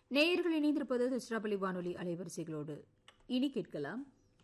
நேயர்கள் இணைந்திருப்பது திருச்சிராப்பள்ளி வானொலி அலைவரிசைகளோடு இனி கேட்கலாம்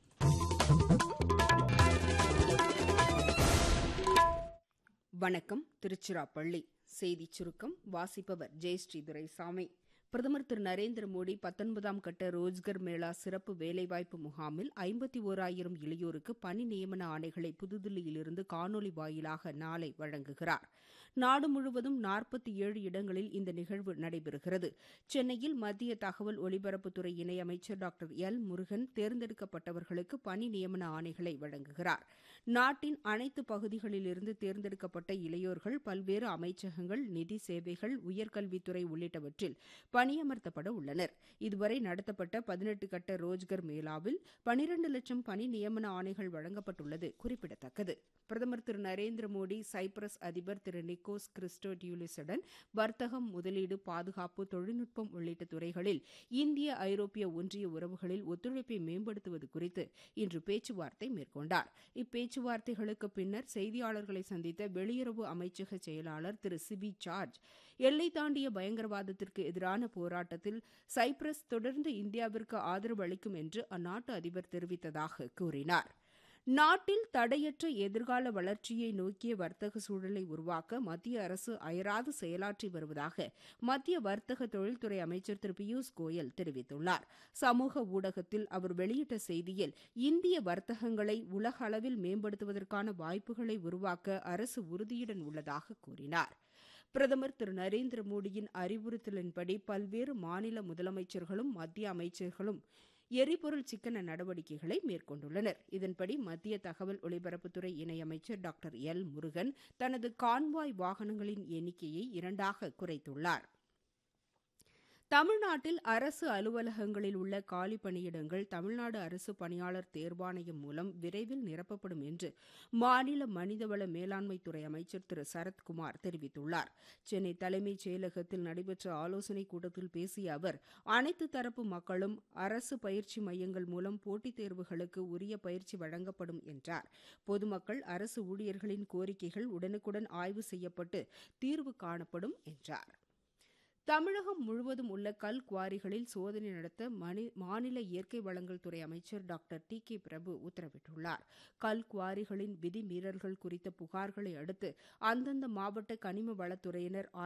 வணக்கம் திருச்சிராப்பள்ளி செய்திச் சுருக்கம் வாசிப்பவர் ஜெயஸ்ரீ துரைசாமி பிரதமர் திரு நரேந்திர மோடி பத்தொன்பதாம் கட்ட ரோஜ்கர் மேளா சிறப்பு வேலைவாய்ப்பு முகாமில் ஐம்பத்தி ஓராயிரம் இளையோருக்கு பணி நியமன ஆணைகளை புதுதில்லியிலிருந்து காணொலி வாயிலாக நாளை வழங்குகிறார் நாடு முழுவதும் நாற்பத்தி ஏழு இடங்களில் இந்த நிகழ்வு நடைபெறுகிறது சென்னையில் மத்திய தகவல் ஒலிபரப்புத்துறை இணையமைச்சர் டாக்டர் எல் முருகன் தேர்ந்தெடுக்கப்பட்டவர்களுக்கு பணி நியமன ஆணைகளை வழங்குகிறார் நாட்டின் அனைத்து பகுதிகளிலிருந்து தேர்ந்தெடுக்கப்பட்ட இளையோர்கள் பல்வேறு அமைச்சகங்கள் நிதி சேவைகள் உயர்கல்வித்துறை உள்ளிட்டவற்றில் பணியமர்த்தப்பட உள்ளனர் இதுவரை நடத்தப்பட்ட பதினெட்டு கட்ட ரோஜ்கர் மேளாவில் பனிரண்டு லட்சம் பணி நியமன ஆணைகள் வழங்கப்பட்டுள்ளது குறிப்பிடத்தக்கது பிரதமர் திரு நரேந்திர மோடி சைப்ரஸ் அதிபர் திரு நிக்கோஸ் கிறிஸ்டோடியூலிஸுடன் வர்த்தகம் முதலீடு பாதுகாப்பு தொழில்நுட்பம் உள்ளிட்ட துறைகளில் இந்திய ஐரோப்பிய ஒன்றிய உறவுகளில் ஒத்துழைப்பை மேம்படுத்துவது குறித்து இன்று பேச்சுவார்த்தை மேற்கொண்டார் இப்பேச்சுவார்த்தைகளுக்கு பின்னர் செய்தியாளர்களை சந்தித்த வெளியுறவு அமைச்சக செயலாளர் திரு சிபி ஜார்ஜ் எல்லை தாண்டிய பயங்கரவாதத்திற்கு எதிரான போராட்டத்தில் சைப்ரஸ் தொடர்ந்து இந்தியாவிற்கு ஆதரவு அளிக்கும் என்று அந்நாட்டு அதிபர் தெரிவித்ததாக கூறினார் நாட்டில் தடையற்ற எதிர்கால வளர்ச்சியை நோக்கிய வர்த்தக சூழலை உருவாக்க மத்திய அரசு அயராது செயலாற்றி வருவதாக மத்திய வர்த்தக தொழில்துறை அமைச்சர் திரு பியூஷ் கோயல் தெரிவித்துள்ளார் சமூக ஊடகத்தில் அவர் வெளியிட்ட செய்தியில் இந்திய வர்த்தகங்களை உலக அளவில் மேம்படுத்துவதற்கான வாய்ப்புகளை உருவாக்க அரசு உறுதியுடன் உள்ளதாக கூறினார் பிரதமர் திரு நரேந்திர மோடியின் அறிவுறுத்தலின்படி பல்வேறு மாநில முதலமைச்சர்களும் மத்திய அமைச்சர்களும் எரிபொருள் சிக்கன நடவடிக்கைகளை மேற்கொண்டுள்ளனர் இதன்படி மத்திய தகவல் ஒலிபரப்புத்துறை இணையமைச்சர் டாக்டர் எல் முருகன் தனது கான்வாய் வாகனங்களின் எண்ணிக்கையை இரண்டாக குறைத்துள்ளார் தமிழ்நாட்டில் அரசு அலுவலகங்களில் உள்ள காலி பணியிடங்கள் தமிழ்நாடு அரசு பணியாளர் தேர்வாணையம் மூலம் விரைவில் நிரப்பப்படும் என்று மாநில மனிதவள மேலாண்மைத்துறை அமைச்சர் திரு சரத்குமார் தெரிவித்துள்ளார் சென்னை தலைமைச் செயலகத்தில் நடைபெற்ற ஆலோசனைக் கூட்டத்தில் பேசிய அவர் அனைத்து தரப்பு மக்களும் அரசு பயிற்சி மையங்கள் மூலம் போட்டித் தேர்வுகளுக்கு உரிய பயிற்சி வழங்கப்படும் என்றார் பொதுமக்கள் அரசு ஊழியர்களின் கோரிக்கைகள் உடனுக்குடன் ஆய்வு செய்யப்பட்டு தீர்வு காணப்படும் என்றார் தமிழகம் முழுவதும் உள்ள கல் குவாரிகளில் சோதனை நடத்த மாநில இயற்கை வளங்கள் துறை அமைச்சர் டாக்டர் டி கே பிரபு உத்தரவிட்டுள்ளார் கல் குவாரிகளின் விதிமீறல்கள் குறித்த புகார்களை அடுத்து அந்தந்த மாவட்ட கனிம வளத்துறையினர்